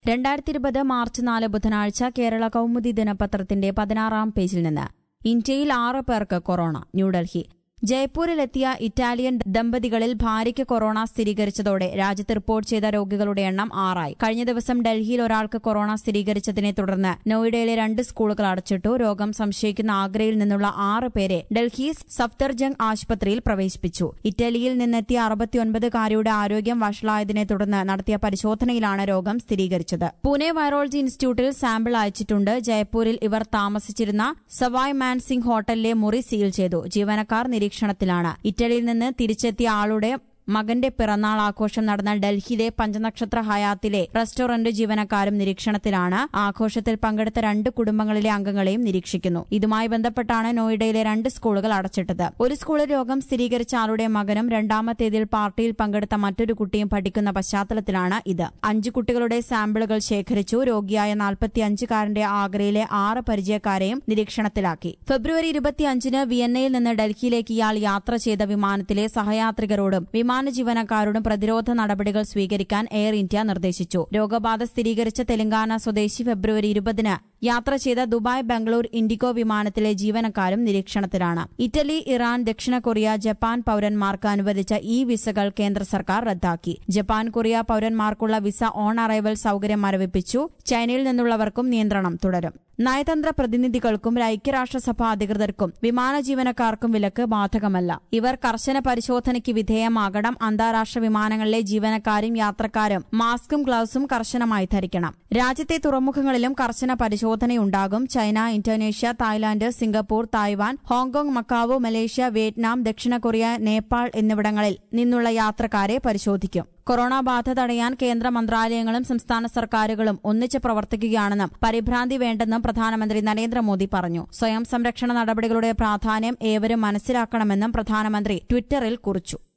രണ്ടായിരത്തി ഇരുപത് മാർച്ച് നാല് ബുധനാഴ്ച കേരള കൗമുദി ദിനപത്രത്തിന്റെ പതിനാറാം പേജിൽ നിന്ന് ഇന്ത്യയിൽ ആറ് പേർക്ക് കൊറോണ ന്യൂഡൽഹി ജയ്പൂരിലെത്തിയ ഇറ്റാലിയൻ ദമ്പതികളിൽ ഭാര്യയ്ക്ക് കൊറോണ സ്ഥിരീകരിച്ചതോടെ രാജ്യത്ത് റിപ്പോർട്ട് ചെയ്ത രോഗികളുടെ എണ്ണം ആറായി കഴിഞ്ഞ ദിവസം ഡൽഹിയിൽ ഒരാൾക്ക് കൊറോണ സ്ഥിരീകരിച്ചതിനെ തുടർന്ന് നോയിഡയിലെ രണ്ട് സ്കൂളുകൾ അടച്ചിട്ടു രോഗം സംശയിക്കുന്ന ആഗ്രയിൽ നിന്നുള്ള ആറ് പേരെ ഡൽഹി സഫ്ദർജംഗ് ആശുപത്രിയിൽ പ്രവേശിപ്പിച്ചു ഇറ്റലിയിൽ നിന്നെത്തിയ അറുപത്തിയൊൻപതുകാരിയുടെ ആരോഗ്യം വഷളായതിനെ തുടർന്ന് നടത്തിയ പരിശോധനയിലാണ് രോഗം സ്ഥിരീകരിച്ചത് പൂനെ വൈറോളജി ഇൻസ്റ്റിറ്റ്യൂട്ടിൽ സാമ്പിൾ അയച്ചിട്ടുണ്ട് ജയ്പൂരിൽ ഇവർ താമസിച്ചിരുന്ന സവായ് മാൻ സിംഗ് ഹോട്ടലിലെ മുറി സീൽ ചെയ്തു ജീവനക്കാർ നിരീക്ഷണത്തിലാണ് ഇറ്റലിയിൽ നിന്ന് തിരിച്ചെത്തിയ ആളുടെ മകന്റെ പിറന്നാൾ ആഘോഷം നടന്ന ഡൽഹിയിലെ പഞ്ചനക്ഷത്ര ഹയാത്തിലെ റെസ്റ്റോറന്റ് ജീവനക്കാരും നിരീക്ഷണത്തിലാണ് ആഘോഷത്തിൽ പങ്കെടുത്ത രണ്ട് കുടുംബങ്ങളിലെ അംഗങ്ങളെയും നിരീക്ഷിക്കുന്നു ഇതുമായി ബന്ധപ്പെട്ടാണ് നോയിഡയിലെ രണ്ട് സ്കൂളുകൾ അടച്ചിട്ടത് ഒരു സ്കൂളിൽ രോഗം സ്ഥിരീകരിച്ച ആളുടെ മകനും രണ്ടാമത്തേതിൽ പാർട്ടിയിൽ പങ്കെടുത്ത മറ്റൊരു കുട്ടിയും പഠിക്കുന്ന പശ്ചാത്തലത്തിലാണ് ഇത് അഞ്ചു കുട്ടികളുടെ സാമ്പിളുകൾ ശേഖരിച്ചു രോഗിയായ നാൽപ്പത്തിയഞ്ചുകാരന്റെ ആഗ്രയിലെ ആറ് പരിചയക്കാരെയും നിരീക്ഷണത്തിലാക്കി ഫെബ്രുവരി ഇരുപത്തിയഞ്ചിന് വിയന്നയിൽ നിന്ന് ഡൽഹിയിലേക്ക് ഇയാൾ യാത്ര ചെയ്ത വിമാനത്തിലെ സഹയാത്രികരോടും വിമാന ജീവനക്കാരോടും പ്രതിരോധ നടപടികൾ സ്വീകരിക്കാൻ എയർ ഇന്ത്യ നിർദ്ദേശിച്ചു രോഗബാധ സ്ഥിരീകരിച്ച തെലങ്കാന സ്വദേശി ഫെബ്രുവരി ഇരുപതിന് യാത്ര ചെയ്ത ദുബായ് ബംഗളൂർ ഇൻഡിഗോ വിമാനത്തിലെ ജീവനക്കാരും നിരീക്ഷണത്തിലാണ് ഇറ്റലി ഇറാൻ ദക്ഷിണ കൊറിയ ജപ്പാൻ പൌരന്മാർക്ക് അനുവദിച്ച ഈ വിസകൾ കേന്ദ്ര സർക്കാർ റദ്ദാക്കി ജപ്പാൻ കൊറിയ പൌരന്മാർക്കുള്ള വിസ ഓൺ അറൈവൽ സൌകര്യം മരവിപ്പിച്ചു ചൈനയിൽ നിന്നുള്ളവർക്കും നിയന്ത്രണം തുടരും നയതന്ത്ര പ്രതിനിധികൾക്കും ഐക്യരാഷ്ട്രസഭ അധികൃതർക്കും വിമാന ജീവനക്കാർക്കും വിലക്ക് ബാധകമല്ല ഇവർ കർശന പരിശോധനയ്ക്ക് വിധേയമാകണം അന്താരാഷ്ട്ര വിമാനങ്ങളിലെ ജീവനക്കാരും യാത്രക്കാരും മാസ്കും ഗ്ലൌസും കർശനമായി ധരിക്കണം രാജ്യത്തെ തുറമുഖങ്ങളിലും കർശന പരിശോധനയുണ്ടാകും China Indonesia Thailand Singapore Taiwan Hong Kong Macau Malaysia Vietnam ദക്ഷിണ കൊറിയ നേപ്പാൾ എന്നിവിടങ്ങളിൽ നിന്നുള്ള യാത്രക്കാരെ പരിശോധിക്കും കൊറോണ ബാധ തടയാൻ കേന്ദ്ര മന്ത്രാലയങ്ങളും സംസ്ഥാന സർക്കാരുകളും ഒന്നിച്ച് പ്രവർത്തിക്കുകയാണെന്നും പരിഭ്രാന്തി വേണ്ടെന്നും പ്രധാനമന്ത്രി നരേന്ദ്രമോദി പറഞ്ഞു സ്വയം സംരക്ഷണ നടപടികളുടെ പ്രാധാന്യം ഏവരും മനസ്സിലാക്കണമെന്നും പ്രധാനമന്ത്രി ട്വിറ്ററിൽ കുറിച്ചു